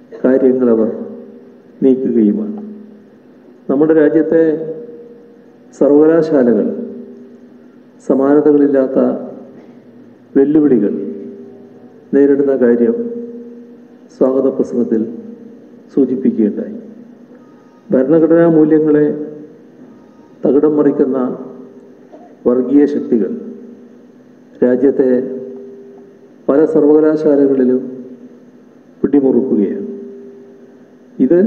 കാര്യങ്ങൾ അവർ നീക്കുകയുമാണ് നമ്മുടെ രാജ്യത്തെ സർവകലാശാലകൾ സമാനതകളില്ലാത്ത വെല്ലുവിളികൾ നേരിടുന്ന കാര്യം സ്വാഗത പ്രസംഗത്തിൽ സൂചിപ്പിക്കുകയുണ്ടായി ഭരണഘടനാ മൂല്യങ്ങളെ തകിടം മറിക്കുന്ന വർഗീയ ശക്തികൾ രാജ്യത്തെ പല സർവകലാശാലകളിലും പിടിമുറുക്കുകയാണ് ഇത്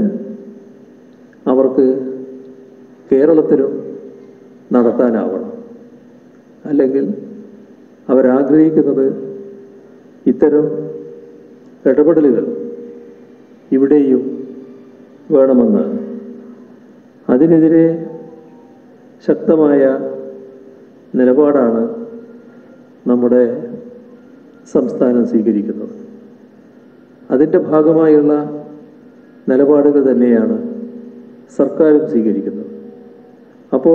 അവർക്ക് കേരളത്തിലും നടത്താനാവണം അല്ലെങ്കിൽ അവരാഗ്രഹിക്കുന്നത് ഇത്തരം ഇടപെടലുകൾ ഇവിടെയും വേണമെന്നാണ് അതിനെതിരെ ശക്തമായ നിലപാടാണ് നമ്മുടെ സംസ്ഥാനം സ്വീകരിക്കുന്നത് അതിൻ്റെ ഭാഗമായുള്ള നിലപാടുകൾ തന്നെയാണ് സർക്കാരും സ്വീകരിക്കുന്നത് അപ്പോൾ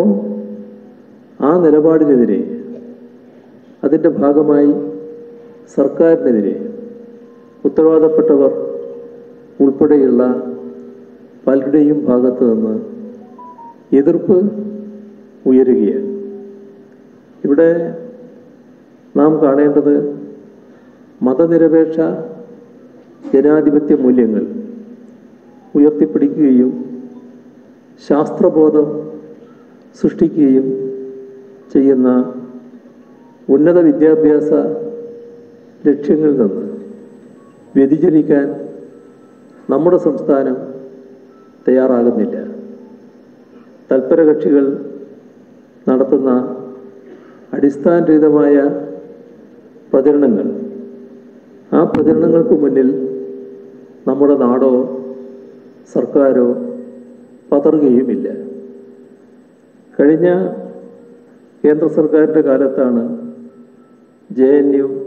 ആ നിലപാടിനെതിരെ അതിൻ്റെ ഭാഗമായി സർക്കാരിനെതിരെ ഉത്തരവാദപ്പെട്ടവർ ഉൾപ്പെടെയുള്ള പലരുടെയും ഭാഗത്ത് നിന്ന് എതിർപ്പ് ഉയരുകയാണ് ഇവിടെ നാം കാണേണ്ടത് മതനിരപേക്ഷ ജനാധിപത്യ മൂല്യങ്ങൾ ഉയർത്തിപ്പിടിക്കുകയും ശാസ്ത്രബോധം സൃഷ്ടിക്കുകയും ചെയ്യുന്ന ഉന്നത വിദ്യാഭ്യാസ ലക്ഷ്യങ്ങളിൽ നിന്ന് വ്യതിചലിക്കാൻ നമ്മുടെ സംസ്ഥാനം തയ്യാറാകുന്നില്ല തൽപര കക്ഷികൾ നടത്തുന്ന അടിസ്ഥാനരഹിതമായ പ്രചരണങ്ങൾ ആ പ്രചരണങ്ങൾക്ക് മുന്നിൽ നമ്മുടെ നാടോ സർക്കാരോ പതറുകയുമില്ല കഴിഞ്ഞ കേന്ദ്ര സർക്കാരിൻ്റെ കാലത്താണ് ജെ എൻ യു